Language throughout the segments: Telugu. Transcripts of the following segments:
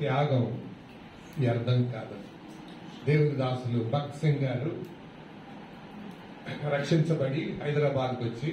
త్యాగం వ్యర్థం కాదు దేవుని దాసులు భక్త్ సింగ్ గారు రక్షించబడి హైదరాబాద్కు వచ్చి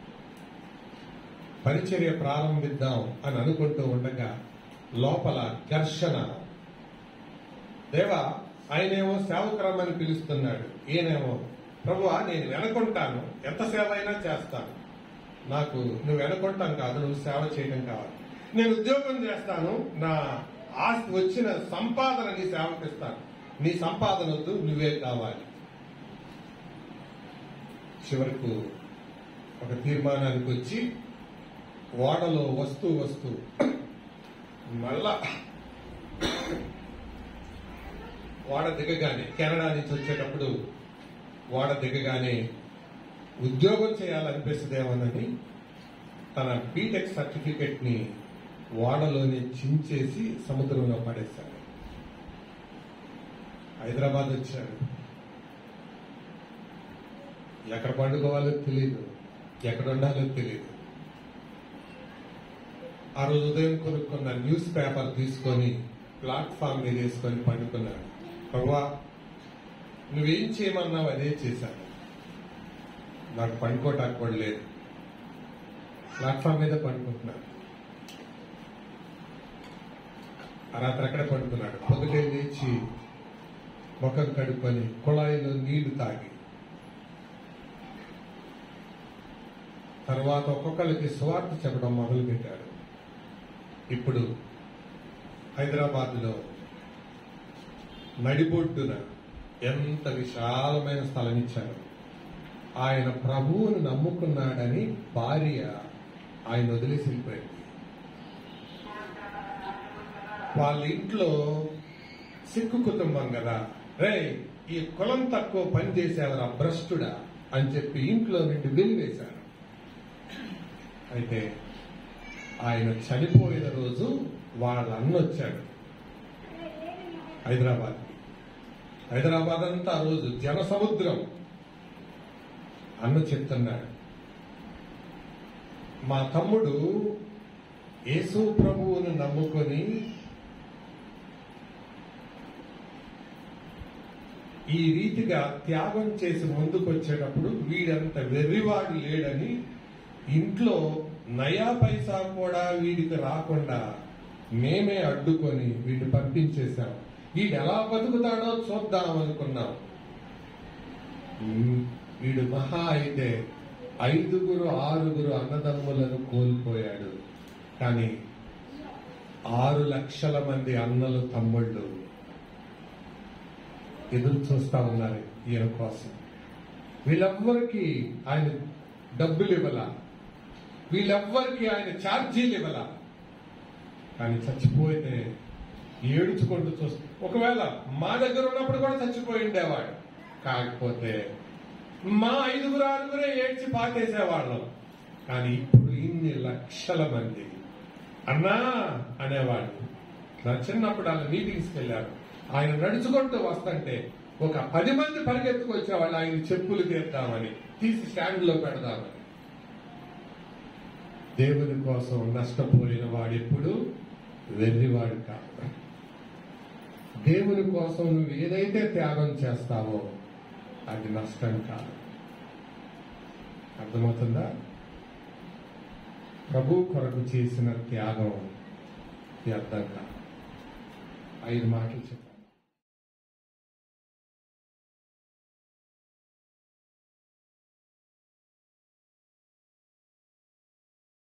పరిచర్య ప్రారంభిద్దాం అని అనుకుంటూ ఉండగా లోపల ఘర్షణ దేవా ఆయనేమో సేవకురమ్మని పిలుస్తున్నాడు ఈయనేమో ప్రభువా నేను వెనకుంటాను ఎంత సేవ అయినా చేస్తాను నాకు నువ్వు వెనకుంటాం కాదు నువ్వు సేవ చేయడం కావాలి నేను ఉద్యోగం చేస్తాను నా ఆస్తి వచ్చిన సంపాదన నీ సేవకిస్తాను నీ సంపాదన వద్దు నువ్వే కావాలి చివరకు ఒక తీర్మానానికి వచ్చి ఓడలో వస్తూ వస్తూ మళ్ళా ఓడ దిగగానే కెనడా నుంచి వచ్చేటప్పుడు ఓడ దిగగానే ఉద్యోగం చేయాలనిపిస్తుందేమోనని తన బీటెక్ సర్టిఫికెట్ ని ఓడలోనే చించేసి సముద్రంలో పడేశాడు హైదరాబాద్ వచ్చాడు ఎక్కడ పండుకోవాలో తెలియదు ఎక్కడ ఉండాలో తెలియదు ఆ రోజు ఉదయం కొనుక్కున్న న్యూస్ పేపర్ తీసుకొని ప్లాట్ఫామ్ మీద వేసుకొని పండుకున్నాడు ప్రభా నువ్వేం చేయమన్నావు అదే చేశాను నాకు పండుకోటానికి కూడా లేదు ప్లాట్ఫామ్ మీద పండుకుంటున్నాను ఆ రాత్రి అక్కడే పండుకున్నాడు పొద్దుటే లేచి ముఖం కడుక్కొని కుళాయిలో నీళ్లు తాగి తర్వాత ఒక్కొక్కరికి స్వార్థ చెప్పడం మొదలుపెట్టాడు ఇప్పుడు హైదరాబాద్లో నడిబొడ్డున ఎంత విశాలమైన స్థలం ఇచ్చారు ఆయన ప్రభువును నమ్ముకున్నాడని భార్య ఆయన వదిలేసి వెళ్ళిపోయింది వాళ్ళ ఇంట్లో సిక్కు కుటుంబం కదా రే ఈ కులం తక్కువ పని చేసేవారు భ్రష్టుడా అని చెప్పి ఇంట్లో నుండి వెలివేశారు అయితే ఆయన చనిపోయిన రోజు వాళ్ళ అన్న వచ్చాడు హైదరాబాద్ హైదరాబాద్ అంతా ఆ రోజు జన సముద్రం అన్న చెప్తున్నాడు మా తమ్ముడు యేసు ప్రభువును నమ్ముకొని ఈ రీతిగా త్యాగం చేసి ముందుకు వచ్చేటప్పుడు వీడంత వెర్రివాడు లేడని ఇంట్లో నయా పైసా కూడా వీడికి రాకుండా మేమే అడ్డుకొని వీడిని పంపించేశాం వీడు ఎలా బతుకుతాడో చూద్దాం అనుకున్నాం ఉమ్, వీడు మహా అయితే ఐదుగురు ఆరుగురు అన్నదమ్ములను కోల్పోయాడు కానీ ఆరు లక్షల మంది అన్నలు తమ్ముళ్ళు ఎదురు చూస్తా ఉన్నారు ఈయన కోసం వీళ్ళెవ్వరికి ఆయన డబ్బులు ఇవ్వాల వీళ్ళెవ్వరికి ఆయన ఛార్జీలు ఇవ్వాల కానీ చచ్చిపోతే ఏడుచుకుంటూ చూస్తా ఒకవేళ మా దగ్గర ఉన్నప్పుడు కూడా చచ్చిపోయి ఉండేవాడు కాకపోతే మా ఐదుగురు ఆరుగురే ఏడ్చి పాతేసేవాళ్ళం కానీ ఇప్పుడు ఇన్ని లక్షల మంది అన్నా అనేవాడు నా చిన్నప్పుడు వాళ్ళ మీటింగ్స్కి వెళ్ళారు ఆయన నడుచుకుంటూ వస్తుంటే ఒక పది మంది పరిగెత్తుకు వచ్చేవాళ్ళు ఆయన చెప్పులు తీద్దామని తీసి స్టాండ్ లో పెడదామని దేవుని కోసం నష్టపోయిన వాడెప్పుడు వెర్రివాడు కాదు దేవుని కోసం నువ్వు ఏదైతే త్యాగం చేస్తావో అది నష్టం కాదు అర్థమవుతుందా ప్రభు కొరకు చేసిన త్యాగం వ్యర్థం కాదు ఐదు మాటలు చెప్పాను